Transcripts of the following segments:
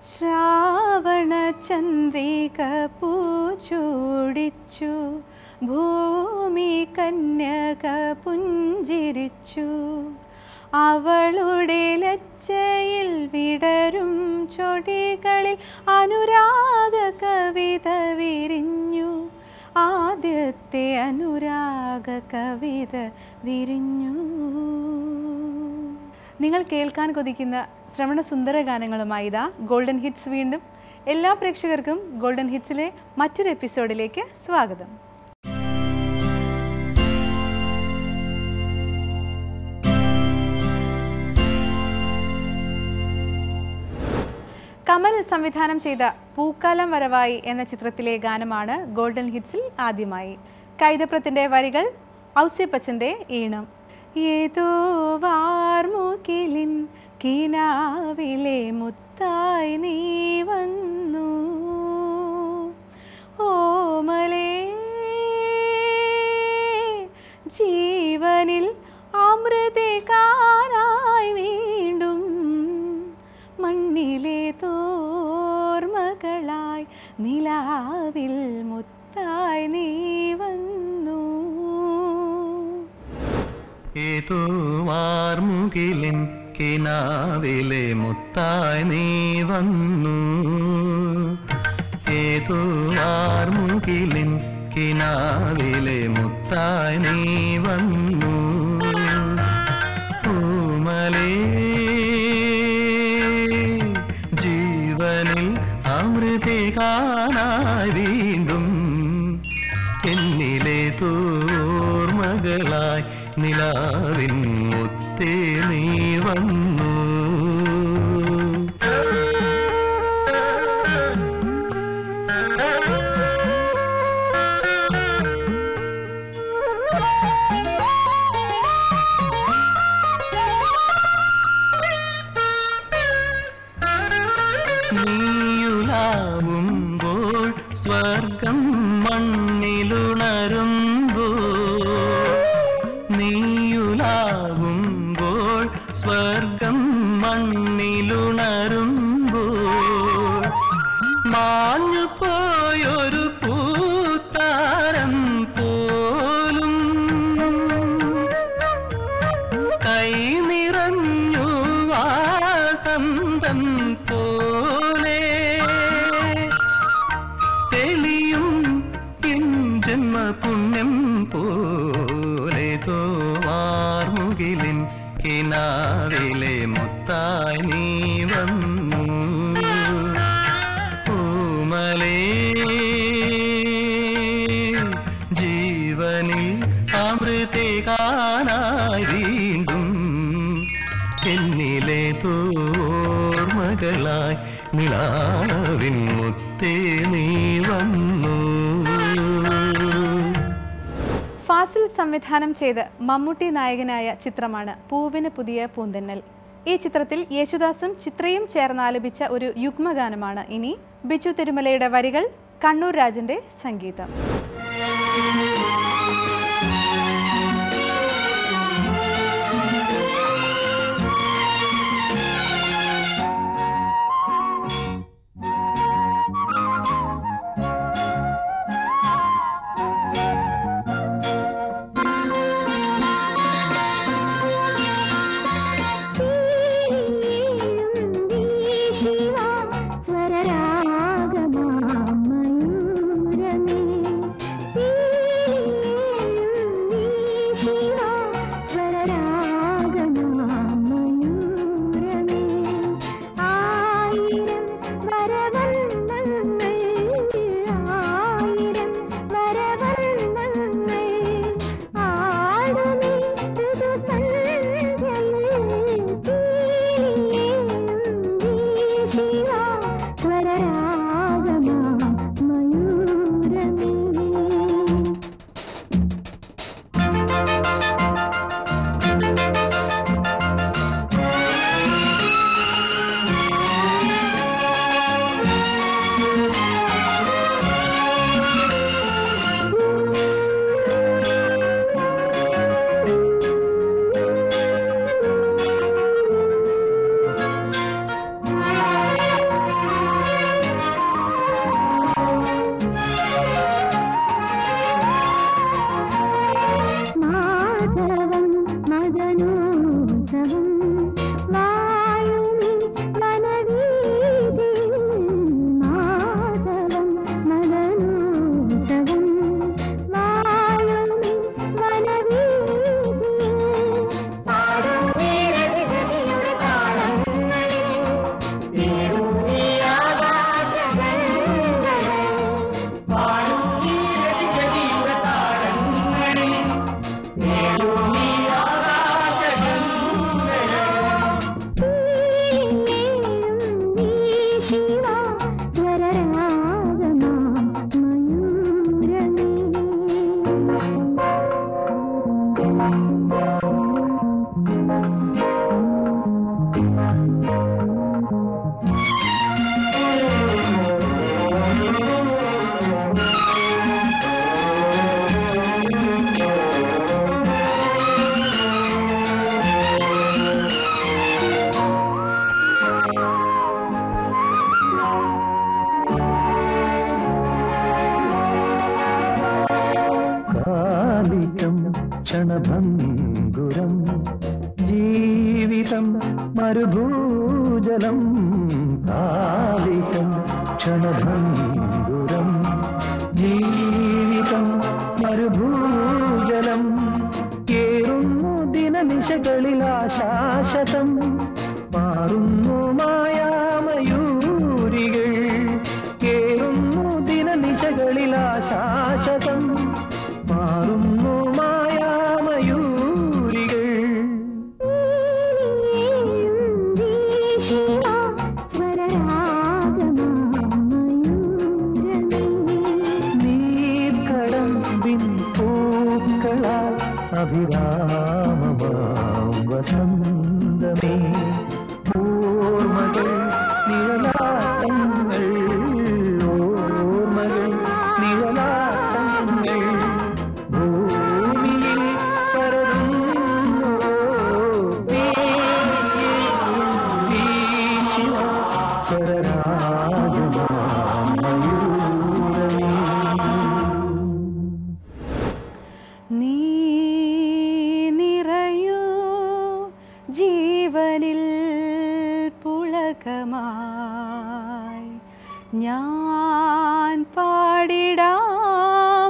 ശ്രാവണ ചന്ദ്രിക പൂച്ചൂടിച്ചു ഭൂമി കന്യക പുഞ്ചിരിച്ചു അവളുടെ ലജ്ജയിൽ വിടരും ചൊടികളിൽ അനുരാഗ കവിത വിരിഞ്ഞു ആദ്യത്തെ അനുരാഗ കവിത വിരിഞ്ഞു നിങ്ങൾ കേൾക്കാൻ കൊതിക്കുന്ന ശ്രവണ സുന്ദര ഗാനങ്ങളുമായി ഇതാ ഗോൾഡൻ ഹിറ്റ്സ് വീണ്ടും എല്ലാ പ്രേക്ഷകർക്കും ഗോൾഡൻ ഹിറ്റ്സിലെ മറ്റൊരു എപ്പിസോഡിലേക്ക് സ്വാഗതം കമൽ സംവിധാനം ചെയ്ത പൂക്കാലം വരവായി എന്ന ചിത്രത്തിലെ ഗാനമാണ് ഗോൾഡൻ ഹിറ്റ്സിൽ ആദ്യമായി കൈതപ്രത്തിന്റെ വരികൾ ഔസ്യപ്പച്ചന്റെ ഈണം ഏതോ വാർമുകിലിൻ കിനാവിലെ മുത്തായി നീ വന്നു ഓമലേ ജീവനിൽ അമൃതകാരായി വീണ്ടും മണ്ണിലെ തോർമകളായി നിലാവിൽ മുത്തായി നീ വന്നു ഏതോ വാർമുകിലിൻ കിനാവിലെ മുത്തായി നീ വന്നു ഏതോ വാർമുകിലിൻ കിനാവിലെ മുത്തായി നീ വന്നു പൂമലേ ജീവനിൽ അമൃതികാനായി വീണ്ടും എന്നിലെ തോർമകളായി നിലാവിൻ മുത്തേ നീ വന്നു നീയുലാവുമ്പോൾ സ്വർഗം മണ്ണിലുണരുമ്പോൾ നീയുലാവുമ്പോൾ സ്വർഗം മണ്ണിലുണരുമ്പോൾ മാഞ്ഞു പോയൊരു പൂത്താരം പോലും കൈ നിറഞ്ഞു വാസന്തം പോലെ തെളിയും എൻ ജന്മ പുണ്യം പോലെ തോവാർമുകിലിൻ കിനാവിലെ മുത്തായി നീ വന്നു പൂമലേ ജീവനിൽ അമൃതകാനായി വീണ്ടും എന്നിലെ തോർമകളായി നിലാവിൻ മുത്തേ നീ വന്നു ഫാസിൽ സംവിധാനം ചെയ്ത് മമ്മൂട്ടി നായകനായ ചിത്രമാണ് പൂവിന് പുതിയ പൂന്തെന്നൽ ഈ ചിത്രത്തിൽ യേശുദാസും ചിത്രയും ചേർന്ന് ആലപിച്ച ഒരു യുഗ്മഗാനമാണ് ഇനി ബിജു തിരുമലയുടെ വരികൾ കണ്ണൂർ രാജന്റെ സംഗീതം ശിവാ സ്വരരാഗമാ മയൂരമേ കാലികം ക്ഷണഭംഗുരം ജീവിതം മരുഭൂജലം കാലികം ക്ഷണഭംഗുരം ജീവിതം മരുഭൂജലം കേറുന്നു ദിനനിശകളിൽ ആശാശതം മാറുന്നു മായാമയൂരികൾ കേറുന്നു ദിനനിശകളിൽ ആശാശതം മാറുന്നു മായാമയൂരികൾ ശിവാ സ്വരരാഗമാ മയൂരമേ നീർക്കടമ്പിൻ പൂക്കളാൽ അഭിരാമമാം വസന്തമേ ഓർമ്മകൾ നിഴലാട്ടങ്ങൾ ഓർമ്മകൾ നിഴലാട്ടങ്ങൾ ഭൂമിയിൽ പരതുന്നു വീശിവ സ്വരരാഗമാം മയൂരമേ നീ നിറയൂ ജീവനിൽ പുളകമായി ഞാൻ പാടിടാം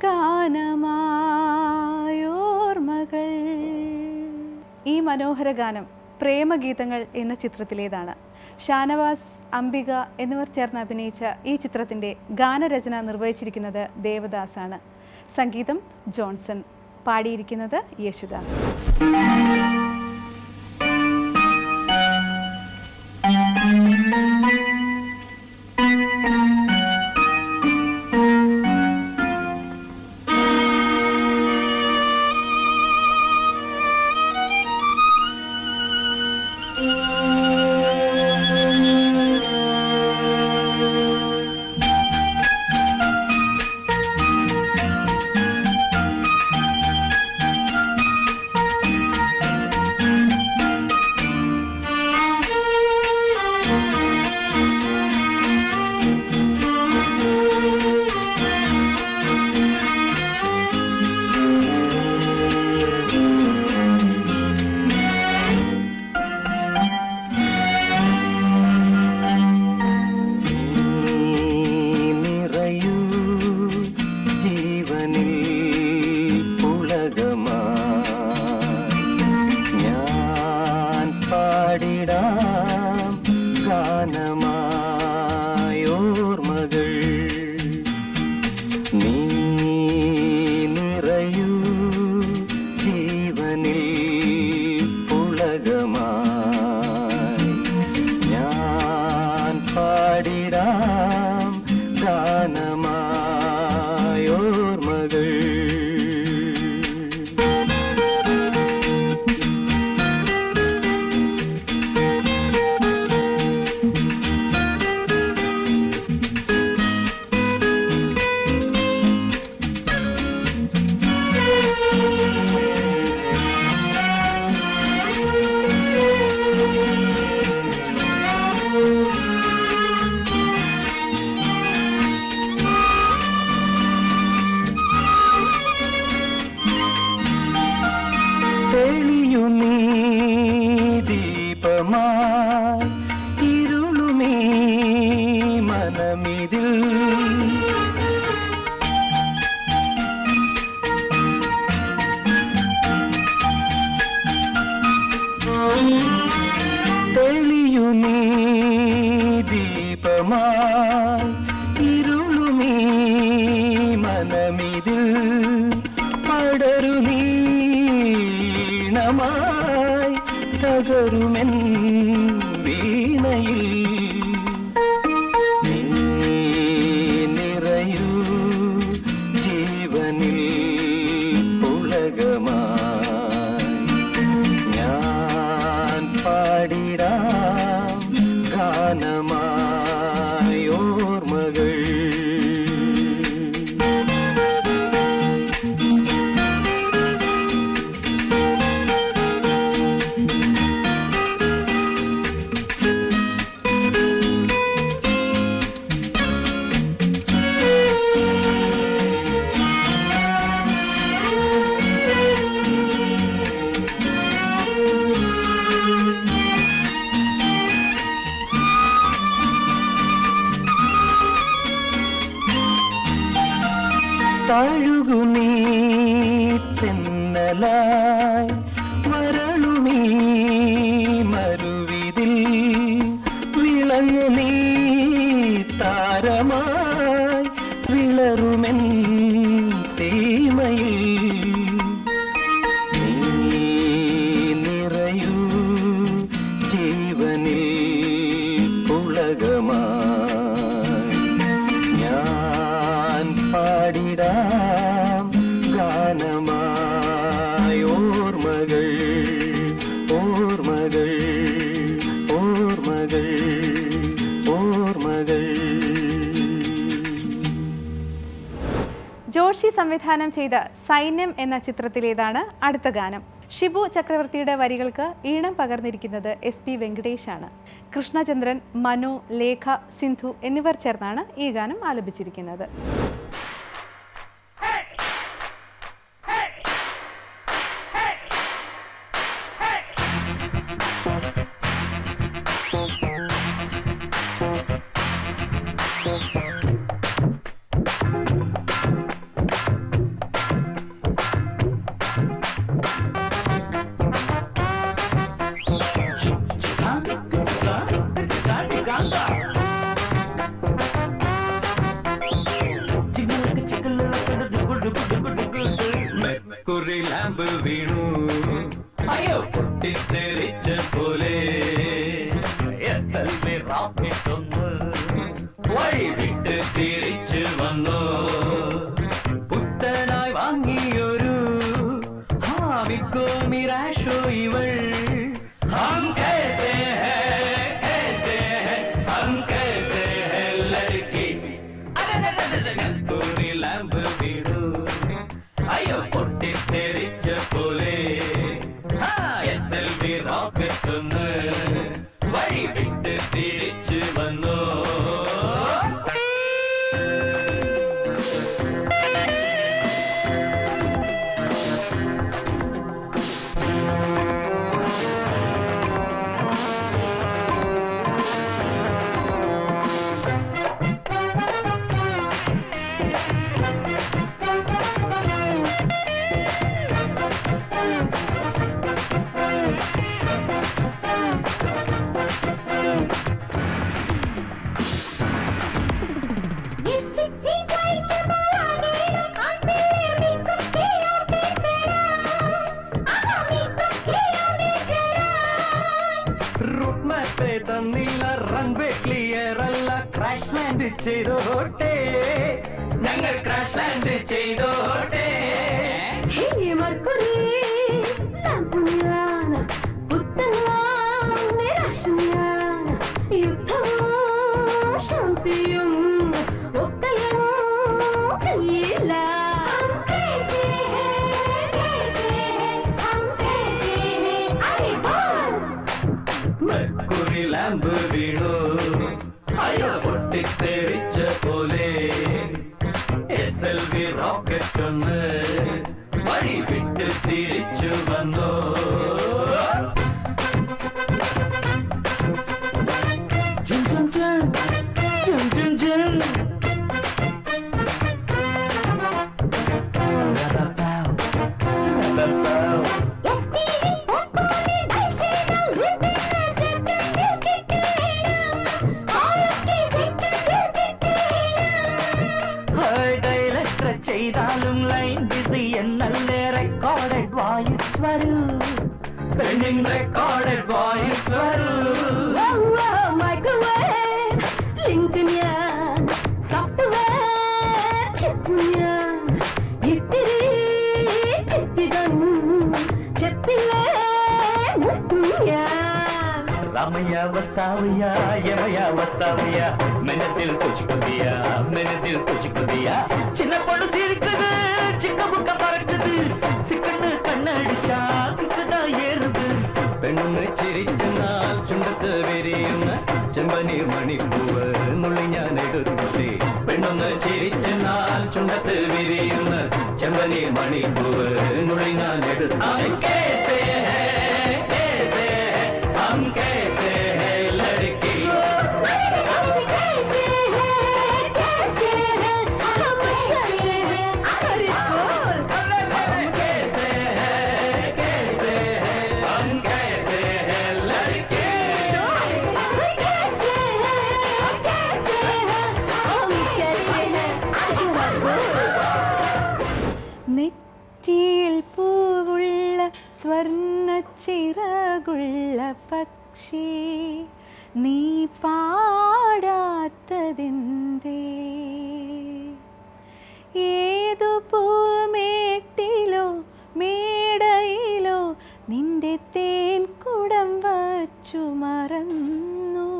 ഗാനമായോർമകൾ ഈ മനോഹര ഗാനം പ്രേമഗീതങ്ങൾ എന്ന ചിത്രത്തിലേതാണ് ഷാനവാസ് അംബിക എന്നിവർ ചേർന്ന് അഭിനയിച്ച ഈ ചിത്രത്തിൻ്റെ ഗാനരചന നിർവഹിച്ചിരിക്കുന്നത് ദേവദാസാണ് സംഗീതം ജോൺസൺ പാടിയിരിക്കുന്നത് യേശുദാസ് നിറയൂ ജീവനിൽ പുളകമായി ഞാൻ പാടിടാം ഗാനമായോർമകൾ നീ നിറയൂ ജീവനിൽ പുളകമായി ഞാൻ പാടിടാം ഗാനമായോർമകൾ തെളിയു നീ ദീപമായി ഇരുളുമീ മനമിതിൽ തെളിയു നീ ദീപമായി ഇരുളുമീ മനമിതിൽ പടരു നീണമായി തകരുമെൻ വീണയിൽ തഴുകു നീ തെന്നലായി വരളു നീ മരുവിതിൽ വിളങ്ങു നീ താരമായി വിളറുമെൻ സീമയിൽ നീ നിറയൂ ജീവനിൽ പുളകമായി ഞാൻ പാടിടാം ഗാനമായി ഓർമ്മകൾ ഓർമ്മകൾ ഓർമ്മകൾ ഓർമ്മകൾ ജോഷി സംവിധാനം ചെയ്ത സൈന്യം എന്ന ചിത്രത്തിലേതാണ് അടുത്ത ഗാനം ഷിബു ചക്രവർത്തിയുടെ വരികൾക്ക് ഈണം പകർന്നിരിക്കുന്നത് എസ് പി വെങ്കടേഷാണ് കൃഷ്ണചന്ദ്രൻ മനു ലേഖ സിന്ധു എന്നിവർ ചേർന്നാണ് ഈ ഗാനം ആലപിച്ചിരിക്കുന്നത് കുറി ലാമ്പ് വീണു അയ്യോ പൊട്ടിത്തെറിച്ച പോലെ എസ്എൽവി റോക്കറ്റ് ഒന്ന് വഴി വിട്ട് തിരിച്ചു വന്നു പുത്തനായി വാങ്ങിയൊരു ഹാമിക്കോ മിറാഷോ ഇവൾ हम कैसे हैं कैसे हैं हम कैसे हैं लड़की കുറി ലാമ്പ് വീണു അയ്യോ പൊട്ടിത്തെറിച്ച പോലെ എസ് എൽ വി റോക്കറ്റ് ഒന്ന് വഴി വിട്ട് തിരിച്ചു വന്നു റൂട്ട് മാപ്പേ തന്നില്ല റൺവേ ക്ലിയർ അല്ല ക്രാഷ് ലാൻഡ് ചെയ്തോട്ടെ ഞങ്ങൾ ക്രാഷ് ലാൻഡ് ചെയ്തോട്ടെ മെക്കുറി ലാമ്പ് വീണു അയ്യോ പൊട്ടിത്തെറിച്ച പോലെ എസ് എൽ വി റോക്കറ്റ് ഒന്ന് വഴി വിട്ട് തിരിച്ചു വന്നു ജും ജും ജും. ജും ജും ജും. Ba-ba-bow. Ba-ba-bow. ഡയറക്ടർ ചെയ്താലും ലൈൻ ബിസി എന്നല്ലേ റെക്കോർഡഡ് വോയിസ് വരൂ പെണ്ണിൻ റെക്കോർഡഡ് വോയിസ് വരൂ రామయ్య వస్తావయ్యా యమయ్య వస్తావయ్యా మెనదిల్ తుచుకుందియా మెనదిల్ తుచుకుందియా చిన్నప్పుడు సిరుకుது சின்ன முக்க பறக்குது சிக்கன்னு கண்ணடிச்சா கிட்டதா ஏறுது പെണ്ണൊന്ന് ചിരിച്ചെന്നാൽ ചുണ്ടത്ത് വിരിയുന്ന ചെമ്പനീർ മണിപ്പൂവ് നുള്ളി ഞാൻ എടുത്തേ പെണ്ണൊന്ന് ചിരിച്ചെന്നാൽ ചുണ്ടത്ത് വിരിയുന്ന ചെമ്പനീർ മണിപ്പൂവ് നുള്ളി ഞാൻ എടുത്തു हम कैसे हैं लड़की कैसे है कैसे है हम कैसे പക്ഷി നീ പാടാത്തതെന്തേ ഏതു പൂമേട്ടിലോ മേടയിലോ നിന്റെ തേൻ കുടം വച്ചു മറന്നു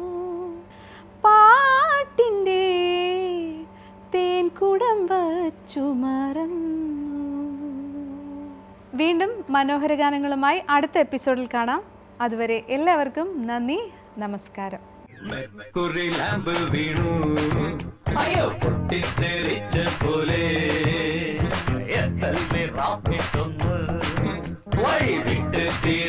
പാട്ടിൻ്റെ തേൻ കുടം വച്ചു മറന്നു വീണ്ടും മനോഹര ഗാനങ്ങളുമായി അടുത്ത എപ്പിസോഡിൽ കാണാം അതുവരെ എല്ലാവർക്കും നന്ദി നമസ്കാരം മെക്കുറി ലാമ്പ് വീണു അയ്യോ പൊട്ടിത്തെറിച്ച പോലെ എസ് എൽ വി റാക്കറ്റ് ഒന്ന് വഴി വിട്ട് തീ